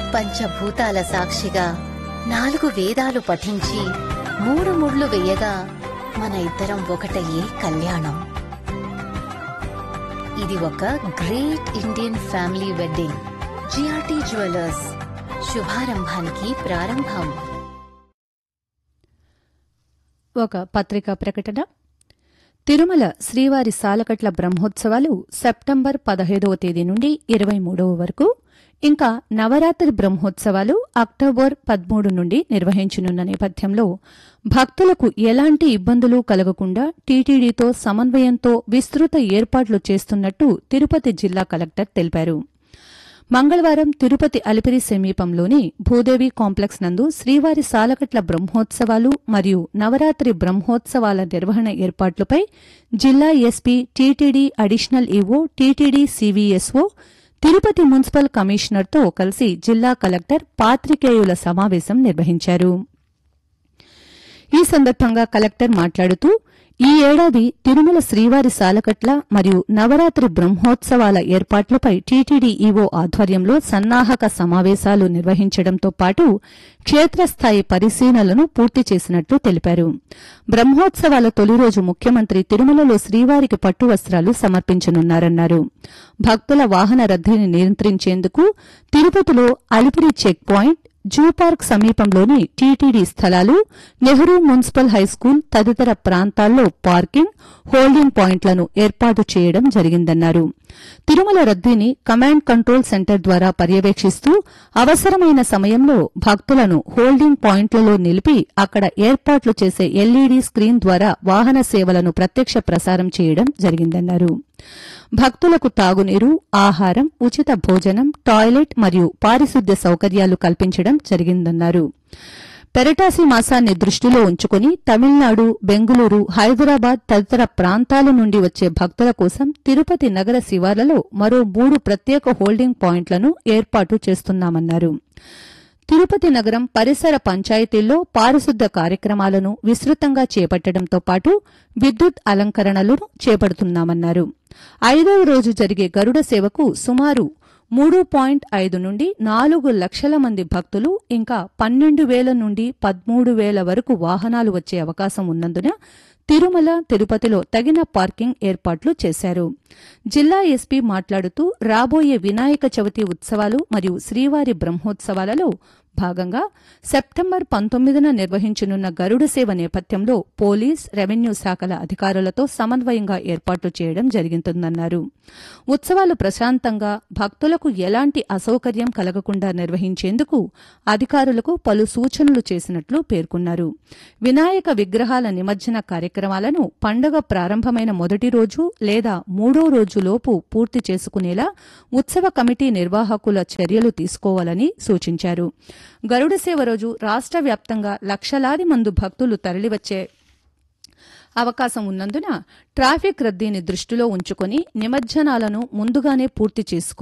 పంచభూతాల సాక్షిగా నాలుగు వేదాలు పఠించి మూడు ముళ్ళు వేయగా మన ఇద్దరం ఒకటయ్యే కళ్యాణం ఇది ఒక great Indian family wedding GRT jewellers శుభారంభానికి ప్రారంభం ఒక పత్రికా ప్రకటన తిరుమల శ్రీవారి సాలకట్ల బ్రహ్మోత్సవాలు సెప్టెంబర్ పదహైదవ తేదీ నుండి ఇరవై మూడవ వరకు ఇంకా నవరాత్రి బ్రహ్మోత్సవాలు అక్టోబర్ పదమూడు నుండి నిర్వహించనున్న నేపథ్యంలో భక్తులకు ఎలాంటి ఇబ్బందులు కలగకుండా టీటీడీతో సమన్వయంతో విస్తృత ఏర్పాట్లు చేస్తున్నట్టు తిరుపతి జిల్లా కలెక్టర్ తెలిపారు మంగళవారం తిరుపతి అలిపిరి సమీపంలోని భూదేవి కాంప్లెక్స్ నందు శ్రీవారి సాలకట్ల బ్రహ్మోత్సవాలు మరియు నవరాత్రి బ్రహ్మోత్సవాల నిర్వహణ ఏర్పాట్లపై జిల్లా SP TTD additional EO TTD CVSO Tirupati municipal కమిషనర్తో కలిసి జిల్లా కలెక్టర్ పాత్రికేయుల సమావేశం నిర్వహించారు ఈ సందర్భంగా కలెక్టర్ మాట్లాడుతూ ఈ ఏడాది తిరుమల శ్రీవారి సాలకట్ల మరియు నవరాత్రి బ్రహ్మోత్సవాల ఏర్పాట్లపై టీటీడీ ఈవో ఆధ్వర్యంలో సన్నాహక సమావేశాలు నిర్వహించడంతో పాటు క్షేత్రస్థాయి పరిశీలనలను పూర్తి చేసినట్లు తెలిపారు బ్రహ్మోత్సవాల తొలి రోజు ముఖ్యమంత్రి తిరుమలలో శ్రీవారికి పట్టు వస్త్రాలు సమర్పించనున్నారన్నారు భక్తుల వాహన రద్దీని నియంత్రించేందుకు తిరుపతిలో Alipiri check point zoo park సమీపంలోని టీటీడీ స్థలాలు నెహ్రూ మున్సిపల్ హైస్కూల్ తదితర ప్రాంతాల్లో పార్కింగ్ హోల్డింగ్ పాయింట్లను ఏర్పాటు చేయడం జరిగిందన్నారు తిరుమల రద్దీని కమాండ్ కంట్రోల్ సెంటర్ ద్వారా పర్యవేక్షిస్తూ అవసరమైన సమయంలో భక్తులను హోల్డింగ్ పాయింట్లలో నిలిపి అక్కడ ఏర్పాట్లు చేసే ఎల్ఈడీ స్క్రీన్ ద్వారా వాహన సేవలను ప్రత్యక్ష ప్రసారం చేయడం జరిగిందన్నారు భక్తులకు తాగునీరు ఆహారం ఉచిత భోజనం టాయిలెట్ మరియు పారిశుద్ధ్య సౌకర్యాలు కల్పించడం జరిగిందన్నారు పెరటాసి మాసాన్ని దృష్టిలో ఉంచుకుని తమిళనాడు బెంగుళూరు హైదరాబాద్ తదితర ప్రాంతాల నుండి వచ్చే భక్తుల కోసం తిరుపతి నగర శివార్లలో మరో మూడు ప్రత్యేక హోల్డింగ్ పాయింట్లను ఏర్పాటు చేస్తున్నామన్నారు తిరుపతి నగరం పరిసర పంచాయతీల్లో పారిశుద్ధ్య కార్యక్రమాలను విస్తృతంగా చేపట్టడంతో పాటు విద్యుత్ అలంకరణలను చేపడుతున్నామన్నారు ఐదవ రోజు జరిగే గరుడ సేవకు సుమారు మూడు పాయింట్ ఐదు నుండి నాలుగు లక్షల మంది భక్తులు ఇంకా పన్నెండు వేల నుండి పదమూడు వేల వరకు వాహనాలు వచ్చే అవకాశం ఉన్నందున తిరుమల తిరుపతిలో తగిన పార్కింగ్ ఏర్పాట్లు చేశారు జిల్లా ఎస్పీ మాట్లాడుతూ రాబోయే వినాయక చవితి ఉత్సవాలు మరియు శ్రీవారి బ్రహ్మోత్సవాలలో భాగంగా సెప్టెంబర్ పంతొమ్మిదిన నిర్వహించనున్న గరుడ సేవ నేపథ్యంలో పోలీస్ రెవెన్యూ శాఖల అధికారులతో సమన్వయంగా ఏర్పాట్లు చేయడం జరుగుతుందన్నారు ఉత్సవాలు ప్రశాంతంగా భక్తులకు ఎలాంటి అసౌకర్యం కలగకుండా నిర్వహించేందుకు అధికారులకు పలు సూచనలు చేసినట్లు పేర్కొన్నారు వినాయక విగ్రహాల నిమజ్జన కార్యక్రమాలను పండుగ ప్రారంభమైన మొదటి రోజు లేదా మూడో రోజులోపు పూర్తి చేసుకునేలా ఉత్సవ కమిటీ నిర్వాహకుల చర్యలు తీసుకోవాలని సూచించారు గరుడ సేవ రోజు రాష్ట్ర వ్యాప్తంగా లక్షలాది మంది భక్తులు తరలివచ్చే అవకాశం ఉన్నందున ట్రాఫిక్ రద్దీని దృష్టిలో ఉంచుకుని నిమజ్జనాలను ముందుగానే పూర్తి చేసుకో